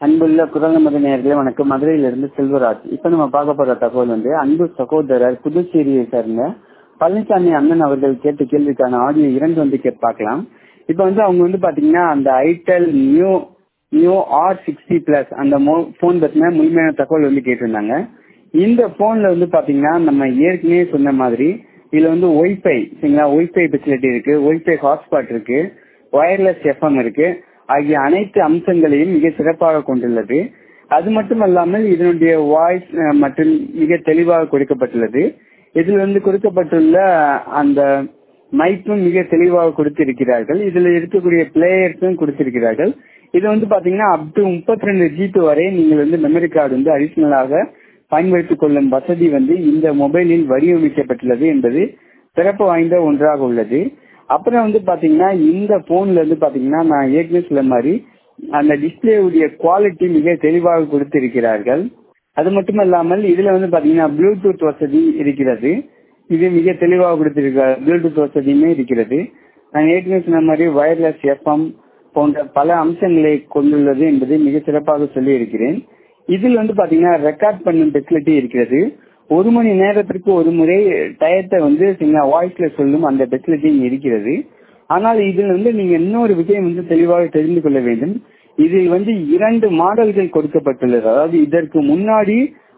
அன்புள்ள குரல் நமது நேர்களே வணக்கம் மதுரையிலிருந்து செல்வராஜ் இப்ப நம்ம பார்க்க போற தகவல் வந்து அன்பு சகோதரர் புதுச்சேரியை சேர்ந்த பழனிசாமி அண்ணன் அவர்கள் கேட்ட கேள்விக்கான ஆடியோ இரண்டு வந்து கே பார்க்கலாம் இப்ப வந்து அவங்க வந்து பாத்தீங்கன்னா அந்த itel new new R sixty plus அந்த போன் பத்தின முழுமையான தகவல் வந்து கேட்டிருந்தாங்க இந்த போன்ல வந்து பாத்தீங்கன்னா நம்ம ஏற்கனவே சொன்ன மாதிரி இதுல வந்து ஒய்ஃபை சரிங்களா ஒய்ஃபை ஃபெசிலிட்டி இருக்கு ஒய்ஃபை ஹாட்ஸ்பாட் இருக்கு வயர்லெஸ் எஃப்எம் இருக்கு ஆகிய அனைத்து அம்சங்களையும் மிக சிறப்பாக கொண்டுள்ளது அது மட்டுமல்லாமல் இதனுடைய வாய்ஸ் மற்றும் மிக தெளிவாக கொடுக்கப்பட்டுள்ளது இதில் வந்து கொடுக்கப்பட்டுள்ள அந்த மைக்கும் மிக தெளிவாக கொடுத்திருக்கிறார்கள் இதுல இருக்கக்கூடிய பிளேயர்ஸும் கொடுத்திருக்கிறார்கள் இது வந்து பாத்தீங்கன்னா அப் டு முப்பத்தி ரெண்டு ஜிபி வரை நீங்கள் வந்து மெமரி கார்டு வந்து அடிஷனலாக பயன்படுத்திக் கொள்ளும் வசதி வந்து இந்த மொபைலில் வடிவமைக்கப்பட்டுள்ளது என்பது சிறப்பு வாய்ந்த ஒன்றாக உள்ளது அப்புறம் வந்து பாத்தீங்கன்னா இந்த போன்ல இருந்து பாத்தீங்கன்னா நான் ஏற்கனவே சொல்ல மாதிரி அந்த டிஸ்பிளே உடைய குவாலிட்டி மிக தெளிவாக கொடுத்திருக்கிறார்கள் அது மட்டும் இல்லாமல் இதுல வந்து பாத்தீங்கன்னா ப்ளூடூத் வசதி இருக்கிறது இது மிக தெளிவாக கொடுத்திருக்கிறார் ப்ளூடூத் வசதியுமே இருக்கிறது நான் ஏற்கனவே சொன்ன மாதிரி வயர்லெஸ் எஃப்எம் போன்ற பல அம்சங்களை கொண்டுள்ளது என்பதை மிக சிறப்பாக சொல்லி இருக்கிறேன் இதில் வந்து பாத்தீங்கன்னா ரெக்கார்ட் பண்ணும் ஃபெசிலிட்டி இருக்கிறது ஒரு மணி நேரத்திற்கு ஒரு முறை டயத்தை வந்து வாய்ஸ்ல சொல்லும் அந்த ஃபெசிலிட்டி இருக்கிறது ஆனால் இதில் வந்து நீங்க இன்னொரு விஷயம் வந்து தெளிவாக தெரிந்து கொள்ள வேண்டும் இதில் வந்து இரண்டு மாடல்கள் கொடுக்கப்பட்டுள்ளது அதாவது இதற்கு முன்னாடி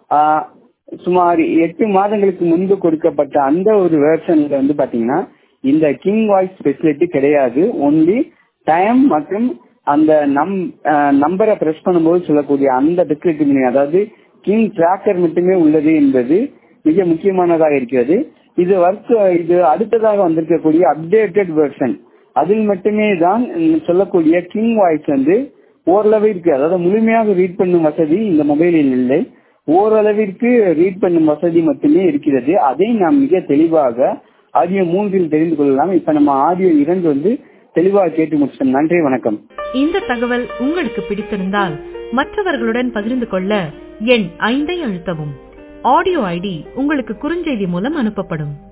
சுமார் எட்டு மாதங்களுக்கு முன்பு கொடுக்கப்பட்ட அந்த ஒரு வேர்ஷன்ல வந்து பாத்தீங்கன்னா இந்த கிங் வாய்ஸ் ஃபெசிலிட்டி கிடையாது ஒன்லி டைம் மற்றும் அந்த நம் நம்பரை பிரஸ் பண்ணும்போது சொல்லக்கூடிய அந்த ஃபெசிலிட்டி அதாவது கிங் டிராக்கர் மட்டுமே உள்ளது என்பது மிக முக்கியமானதாக இருக்கிறது இது ஒர்க் இது அடுத்ததாக வந்திருக்கக்கூடிய அப்டேட்டட் வெர்ஷன் அதில் மட்டுமே தான் சொல்லக்கூடிய கிங் வாய்ஸ் வந்து ஓரளவிற்கு அதாவது முழுமையாக ரீட் பண்ணும் வசதி இந்த மொபைலில் இல்லை ஓரளவிற்கு ரீட் பண்ணும் வசதி மட்டுமே இருக்கிறது அதை நாம் மிக தெளிவாக ஆடியோ மூன்றில் தெரிந்து கொள்ளலாம் இப்ப நம்ம ஆடியோ இரண்டு வந்து தெளிவாக கேட்டு முடிச்சோம் நன்றி வணக்கம் இந்த தகவல் உங்களுக்கு பிடித்திருந்தால் மற்றவர்களுடன் பகிர்ந்து கொள்ள எண் ஐந்தை அழுத்தவும் ஆடியோ ஐடி உங்களுக்கு குறுஞ்செய்தி மூலம் அனுப்பப்படும்